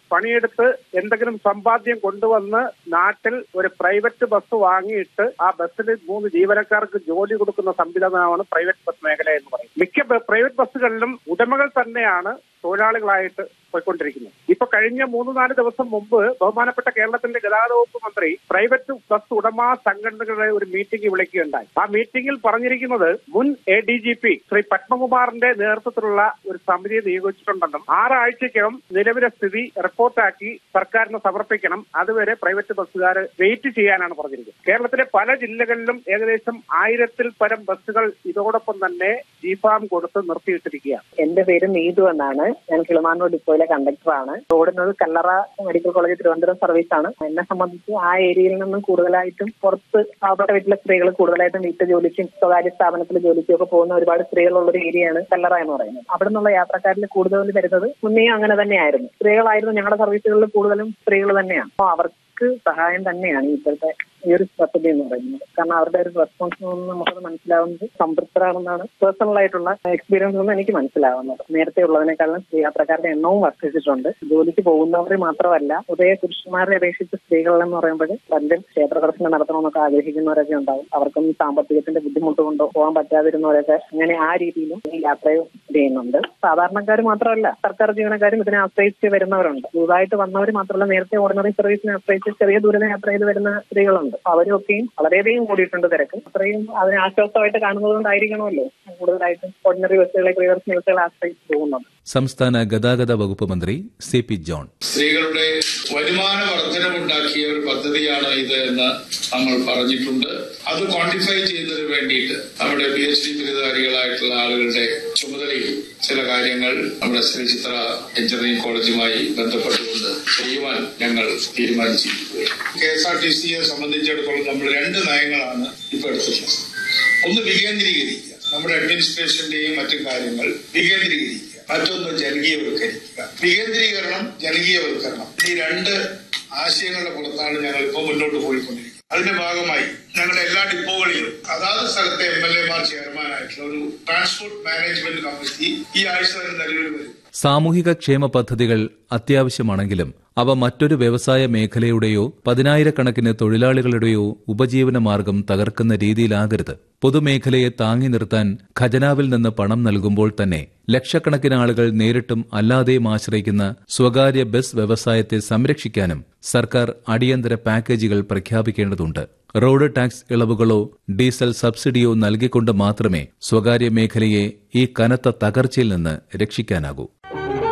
പണിയെടുത്ത് എന്തെങ്കിലും സമ്പാദ്യം കൊണ്ടുവന്ന് നാട്ടിൽ ഒരു പ്രൈവറ്റ് ബസ് വാങ്ങിയിട്ട് ആ ബസ്സിൽ മൂന്ന് ജീവനക്കാർക്ക് ജോലി കൊടുക്കുന്ന സംവിധാനമാണ് പ്രൈവറ്റ് ബസ് മേഖല എന്ന് പറയുന്നത് മിക്ക ബ- പ്രൈവറ്റ് ബസ്സുകളിലും ഉടമകൾ തന്നെയാണ് തൊഴിലാളികളായിട്ട് പോയിക്കൊണ്ടിരിക്കുന്നത് ഇപ്പൊ കഴിഞ്ഞ മൂന്ന് നാല് ദിവസം മുമ്പ് ബഹുമാനപ്പെട്ട കേരളത്തിന്റെ ഗതാഗത വകുപ്പ് മന്ത്രി പ്രൈവറ്റ് ബസ് ഉടമ സംഘടനകളുടെ ഒരു മീറ്റിംഗ് വിളിക്കുകയുണ്ടായി ആ മീറ്റിംഗിൽ പറഞ്ഞിരിക്കുന്നത് മുൻ A D G P Shri പത്മകുമാറിന്റെ നേതൃത്വത്തിലുള്ള ഒരു സമിതിയെ നിയോഗിച്ചിട്ടുണ്ടെന്നും ആറാഴ്ചയ്ക്കകം നിലവിലെ സ്ഥിതി റിപ്പോർട്ടാക്കി സർക്കാരിന് സമർപ്പിക്കണം അതുവരെ പ്രൈവറ്റ് ബസ്സുകാർ വെയിറ്റ് ചെയ്യാനാണ് പറഞ്ഞിരിക്കുന്നത് കേരളത്തിലെ പല ജില്ലകളിലും ഏകദേശം ആയിരത്തിൽ പരം ബസ്സുകൾ ഇതോടൊപ്പം തന്നെ ജിഫാം കൊടുത്ത് നിർത്തിയിട്ടിരിക്കുകയാണ് എന്റെ പേര് നീതു എന്നാണ് ഞാൻ കിളിമാനൂർ ഡിപ്പോയിലെ കണ്ടക്ടറാണ് ഓടുന്നത് Kallara medical college Thiruvananthapuram service ആണ് എന്നെ സംബന്ധിച്ച് ആ ഏരിയയിൽ നിന്നും കൂടുതലായിട്ടും പുറത്ത് പാവപ്പെട്ട വീട്ടിലെ സ്ത്രീകൾ കൂടുതലായിട്ടും വീട്ടു ജോലിക്കും സ്വകാര്യ സ്ഥാപനത്തിൽ ജോലിക്കും ഒക്കെ പോകുന്ന ഒരുപാട് സ്ത്രീകളുള്ള ഒരു ഏരിയയാണ് കല്ലറ എന്ന് പറയുന്നത് അവിടെ നിന്നുള്ള യാത്രക്കാരിൽ കൂടുതൽ വരുന്നത് മുന്നേ അങ്ങനെ തന്നെയായിരുന്നു സ്ത്രീകളായിരുന്നു ഞങ്ങളുടെ സർവീസുകളിൽ കൂടുതലും സ്ത്രീകൾ തന്നെയാണ് അപ്പോൾ അവർക്ക് സഹായം തന്നെയാണ് ഇപ്പോഴത്തെ ഈ ഒരു പദ്ധതി എന്ന് പറയുന്നത് കാരണം അവരുടെ ഒരു റെസ്പോൺസ് നമുക്കത് മനസ്സിലാവുന്നത് സംതൃപ്തരാണെന്നാണ് പേഴ്സണൽ ആയിട്ടുള്ള എക്സ്പീരിയൻസ് നിന്ന് എനിക്ക് മനസ്സിലാവുന്നത് നേരത്തെ ഉള്ളതിനേക്കാളും സ്ത്രീ യാത്രക്കാരുടെ എണ്ണവും വർദ്ധിച്ചിട്ടുണ്ട് ജോലിക്ക് പോകുന്നവർ മാത്രമല്ല ഉദയ പുരുഷന്മാരെ അപേക്ഷിച്ച് സ്ത്രീകൾ എന്ന് പറയുമ്പോൾ പലരും ക്ഷേത്ര ദർശനം നടത്തണമെന്നൊക്കെ ആഗ്രഹിക്കുന്നവരൊക്കെ ഉണ്ടാവും അവർക്കൊന്നും സാമ്പത്തികത്തിന്റെ ബുദ്ധിമുട്ട് കൊണ്ടോ പോകാൻ പറ്റാതിരുന്നവരൊക്കെ അങ്ങനെ ആ രീതിയിലും ഈ യാത്രയും ചെയ്യുന്നുണ്ട് സാധാരണക്കാർ മാത്രമല്ല സർക്കാർ ജീവനക്കാരും ഇതിനെ ആശ്രയിച്ച് വരുന്നവരുണ്ട് പുതുതായിട്ട് വന്നവർ മാത്രമല്ല നേരത്തെ ഓർഡിനറി സർവീസിനെ ആശ്രയിച്ച് ചെറിയ ദൂരം യാത്ര ചെയ്ത് വരുന്ന സ്ത്രീകളുണ്ട് അപ്പൊ അവരൊക്കെയും വളരെയധികം കൂടിയിട്ടുണ്ട് തിരക്ക് അത്രയും അതിനെ ആശ്വാസമായിട്ട് കാണുന്നത് കൊണ്ടായിരിക്കണമല്ലോ കൂടുതലായിട്ടും ഓർഡിനറി ബസ്സുകളെ പ്രിയദർശന ബസ്സുകളെ ആശ്രയിച്ച് പോകുന്നത് സംസ്ഥാന ഗതാഗത വകുപ്പ് മന്ത്രി സി പി ജോൺ സ്ത്രീകളുടെ വരുമാന വർധനവുണ്ടാക്കിയ ഒരു പദ്ധതിയാണ് ഇത് എന്ന് നമ്മൾ പറഞ്ഞിട്ടുണ്ട് അത് ക്വാണ്ടിഫൈ ചെയ്യുന്നതിന് വേണ്ടിയിട്ട് നമ്മുടെ പി എച്ച് ഡി ബിരുദധാരികളായിട്ടുള്ള ആളുകളുടെ ചുമതലയിൽ ചില കാര്യങ്ങൾ നമ്മുടെ ശ്രീചിത്ര എഞ്ചിനീയറിംഗ് കോളേജുമായി ബന്ധപ്പെട്ടുകൊണ്ട് ചെയ്യുവാൻ ഞങ്ങൾ തീരുമാനിച്ചിരിക്കുകയാണ് കെ എസ് ആർ ടി സിയെ സംബന്ധിച്ചിടത്തോളം നമ്മൾ രണ്ട് നയങ്ങളാണ് ഇപ്പോൾ എടുത്തിട്ടുള്ളത് ഒന്ന് വികേന്ദ്രീകരിക്കുക നമ്മുടെ അഡ്മിനിസ്ട്രേഷന്റെയും മറ്റു കാര്യങ്ങൾ വികേന്ദ്രീകരിക്കുക മറ്റൊന്ന് ജനകീയവൽക്കരിക്കുക വികേന്ദ്രീകരണം ജനകീയവൽക്കരണം ഈ രണ്ട് ആശയങ്ങളുടെ പുറത്താണ് ഞങ്ങൾ ഇപ്പോൾ മുന്നോട്ട് പോയിക്കൊണ്ടിരിക്കുന്നത് അതിന്റെ ഭാഗമായി ഞങ്ങളുടെ എല്ലാ ഡിപ്പോകളിലും അതാത് സ്ഥലത്തെ എം എൽ എമാർ ചെയർമാനായിട്ടുള്ള ഒരു ട്രാൻസ്പോർട്ട് മാനേജ്മെന്റ് കമ്മിറ്റി ഈ ആഴ്ച തന്നെ നിലവിൽ വരും സാമൂഹിക ക്ഷേമ പദ്ധതികൾ അത്യാവശ്യമാണെങ്കിലും അവ മറ്റൊരു വ്യവസായ മേഖലയുടെയോ പതിനായിരക്കണക്കിന് തൊഴിലാളികളുടെയോ ഉപജീവന മാർഗം തകർക്കുന്ന രീതിയിലാകരുത് പൊതുമേഖലയെ താങ്ങി നിർത്താൻ ഖജനാവിൽ നിന്ന് പണം നൽകുമ്പോൾ തന്നെ ലക്ഷക്കണക്കിന് ആളുകൾ നേരിട്ടും അല്ലാതെയും ആശ്രയിക്കുന്ന സ്വകാര്യ ബസ് വ്യവസായത്തെ സംരക്ഷിക്കാനും സർക്കാർ അടിയന്തര പാക്കേജുകൾ പ്രഖ്യാപിക്കേണ്ടതുണ്ട് റോഡ് ടാക്സ് ഇളവുകളോ ഡീസൽ സബ്സിഡിയോ നൽകിക്കൊണ്ട് മാത്രമേ സ്വകാര്യ മേഖലയെ ഈ കനത്ത തകർച്ചയിൽ നിന്ന് രക്ഷിക്കാനാകൂ